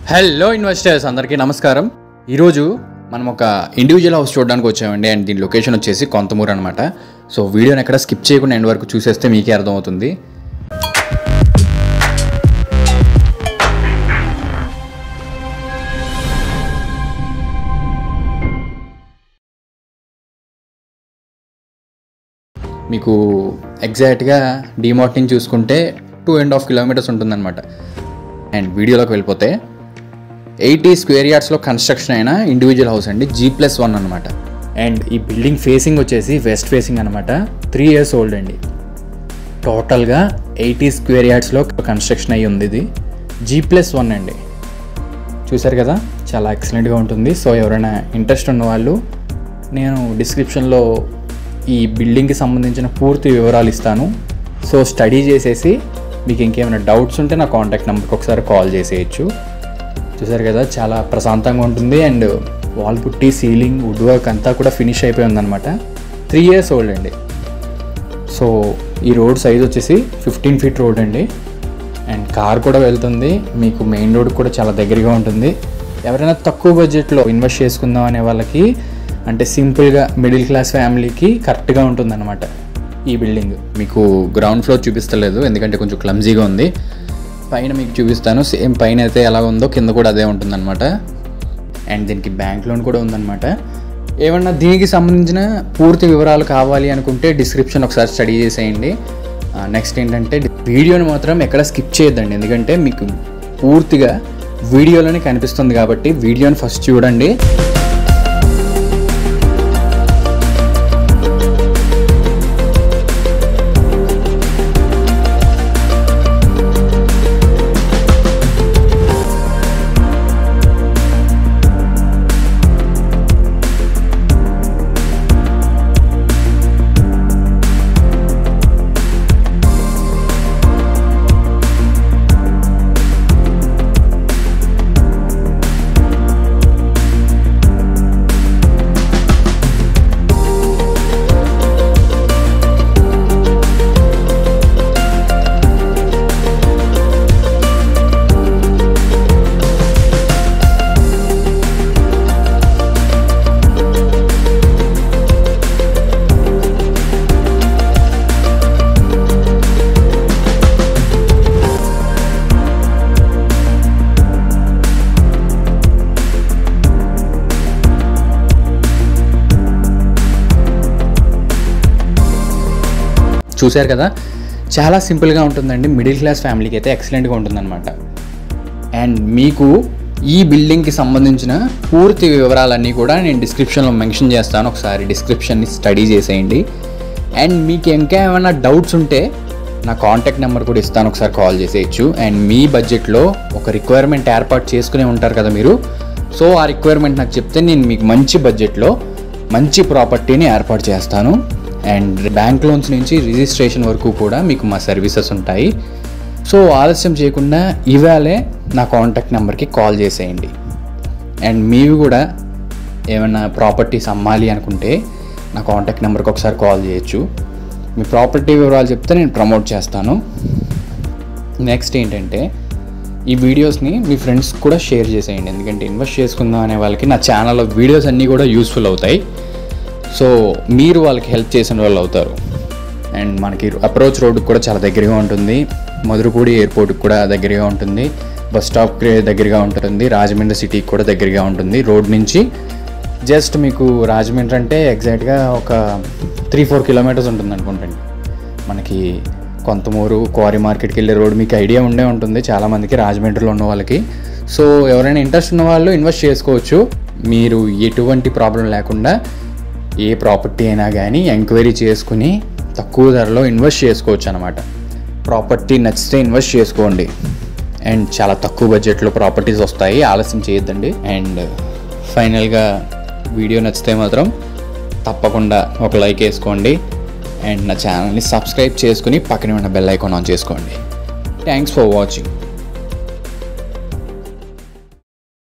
hello investors అందరికీ నమస్కారం ఈరోజు మనం ఒక ఇండివిజువల్ హౌస్ చూడడానికి వచ్చామండి అండ్ దీని లొకేషన్ వచ్చేసి కొంతమూరు అనమాట సో వీడియోని ఎక్కడ స్కిప్ చేయకుండా ఎండ్ వరకు చూసేస్తే మీకే అర్థమవుతుంది మీకు ఎగ్జాక్ట్గా డిమార్ట్ నుంచి చూసుకుంటే టూ అండ్ హాఫ్ కిలోమీటర్స్ ఉంటుందన్నమాట అండ్ వీడియోలోకి వెళ్ళిపోతే ఎయిటీ స్క్వేర్ యార్డ్స్లో కన్స్ట్రక్షన్ అయిన ఇండివిజువల్ హౌస్ అండి జీ ప్లస్ వన్ అనమాట అండ్ ఈ బిల్డింగ్ ఫేసింగ్ వచ్చేసి వెస్ట్ ఫేసింగ్ అనమాట త్రీ ఇయర్స్ ఓల్డ్ అండి టోటల్గా ఎయిటీ స్క్వేర్ యార్డ్స్లో కన్స్ట్రక్షన్ అయ్యి ఉంది ఇది జీ ప్లస్ వన్ అండి చూశారు కదా చాలా ఎక్సలెంట్గా ఉంటుంది సో ఎవరైనా ఇంట్రెస్ట్ ఉన్న వాళ్ళు నేను డిస్క్రిప్షన్లో ఈ బిల్డింగ్కి సంబంధించిన పూర్తి వివరాలు ఇస్తాను సో స్టడీ చేసేసి మీకు ఇంకేమైనా డౌట్స్ ఉంటే నా కాంటాక్ట్ నెంబర్కి ఒకసారి కాల్ చేసేయచ్చు చూసారు కదా చాలా ప్రశాంతంగా ఉంటుంది and wall putty ceiling wood work అంతా కూడా ఫినిష్ అయిపోయి ఉందన్నమాట త్రీ ఇయర్స్ ఓల్డ్ అండి సో ఈ రోడ్ సైజ్ వచ్చేసి ఫిఫ్టీన్ ఫీట్ రోడ్ అండి అండ్ కార్ కూడా వెళ్తుంది మీకు మెయిన్ రోడ్ కూడా చాలా దగ్గరగా ఉంటుంది ఎవరైనా తక్కువ బడ్జెట్లో ఇన్వెస్ట్ చేసుకుందాం అనే వాళ్ళకి అంటే సింపుల్గా మిడిల్ క్లాస్ ఫ్యామిలీకి కరెక్ట్గా ఉంటుందన్నమాట ఈ బిల్డింగ్ మీకు గ్రౌండ్ ఫ్లోర్ చూపిస్తలేదు ఎందుకంటే కొంచెం క్లమ్జీగా ఉంది పైన మీకు చూపిస్తాను సేమ్ పైన అయితే ఎలా ఉందో కింద కూడా అదే ఉంటుందన్నమాట అండ్ దీనికి బ్యాంక్ లోన్ కూడా ఉందన్నమాట ఏమన్నా దీనికి సంబంధించిన పూర్తి వివరాలు కావాలి అనుకుంటే డిస్క్రిప్షన్ ఒకసారి స్టడీ చేసేయండి నెక్స్ట్ ఏంటంటే వీడియోని మాత్రం ఎక్కడ స్కిప్ చేయొద్దండి ఎందుకంటే మీకు పూర్తిగా వీడియోలోనే కనిపిస్తుంది కాబట్టి వీడియోని ఫస్ట్ చూడండి చూశారు కదా చాలా సింపుల్గా ఉంటుందండి మిడిల్ క్లాస్ ఫ్యామిలీకి అయితే ఎక్సలెంట్గా ఉంటుందన్నమాట అండ్ మీకు ఈ బిల్డింగ్కి సంబంధించిన పూర్తి వివరాలన్నీ కూడా నేను డిస్క్రిప్షన్లో మెన్షన్ చేస్తాను ఒకసారి డిస్క్రిప్షన్ని స్టడీ చేసేయండి అండ్ మీకు ఇంకా ఏమైనా డౌట్స్ ఉంటే నా కాంటాక్ట్ నెంబర్ కూడా ఇస్తాను ఒకసారి కాల్ చేసేయచ్చు అండ్ మీ బడ్జెట్లో ఒక రిక్వైర్మెంట్ ఏర్పాటు చేసుకునే ఉంటారు కదా మీరు సో ఆ రిక్వైర్మెంట్ నాకు చెప్తే నేను మీకు మంచి బడ్జెట్లో మంచి ప్రాపర్టీని ఏర్పాటు చేస్తాను అండ్ బ్యాంక్ లోన్స్ నుంచి రిజిస్ట్రేషన్ వరకు కూడా మీకు మా సర్వీసెస్ ఉంటాయి సో ఆలస్యం చేయకుండా ఇవాళే నా కాంటాక్ట్ నెంబర్కి కాల్ చేసేయండి అండ్ మీవి కూడా ఏమైనా ప్రాపర్టీస్ అమ్మాలి అనుకుంటే నా కాంటాక్ట్ నెంబర్కి ఒకసారి కాల్ చేయొచ్చు మీ ప్రాపర్టీ వివరాలు చెప్తే నేను ప్రమోట్ చేస్తాను నెక్స్ట్ ఏంటంటే ఈ వీడియోస్ని మీ ఫ్రెండ్స్ కూడా షేర్ చేసేయండి ఎందుకంటే ఇన్వెస్ట్ చేసుకుందాం అనే వాళ్ళకి నా ఛానల్లో వీడియోస్ అన్నీ కూడా యూస్ఫుల్ అవుతాయి సో మీరు వాళ్ళకి హెల్ప్ చేసిన వాళ్ళు అవుతారు అండ్ మనకి అప్రోచ్ రోడ్డుకి కూడా చాలా దగ్గరగా ఉంటుంది మధురపూడి ఎయిర్పోర్ట్కి కూడా దగ్గరగా ఉంటుంది బస్ స్టాప్కి దగ్గరగా ఉంటుంది రాజమండ్రి సిటీకి కూడా దగ్గరగా ఉంటుంది రోడ్ నుంచి జస్ట్ మీకు రాజమండ్రి అంటే ఎగ్జాక్ట్గా ఒక త్రీ ఫోర్ కిలోమీటర్స్ ఉంటుంది అనుకుంటండి మనకి కొంతమూరు క్వారీ మార్కెట్కి వెళ్ళే రోడ్ మీకు ఐడియా ఉండే ఉంటుంది చాలామందికి రాజమండ్రిలో ఉన్న వాళ్ళకి సో ఎవరైనా ఇంట్రెస్ట్ ఉన్న వాళ్ళు ఇన్వెస్ట్ చేసుకోవచ్చు మీరు ఎటువంటి ప్రాబ్లం లేకుండా ఏ ప్రాపర్టీ అయినా కానీ ఎంక్వైరీ చేసుకుని తక్కువ ధరలో ఇన్వెస్ట్ చేసుకోవచ్చు అనమాట ప్రాపర్టీ నచ్చితే ఇన్వెస్ట్ చేసుకోండి అండ్ చాలా తక్కువ బడ్జెట్లో ప్రాపర్టీస్ వస్తాయి ఆలస్యం చేయొద్దండి అండ్ ఫైనల్గా వీడియో నచ్చితే మాత్రం తప్పకుండా ఒక లైక్ వేసుకోండి అండ్ నా ఛానల్ని సబ్స్క్రైబ్ చేసుకుని పక్కనే ఉన్న బెల్ ఐకాన్ ఆన్ చేసుకోండి థ్యాంక్స్ ఫర్ వాచింగ్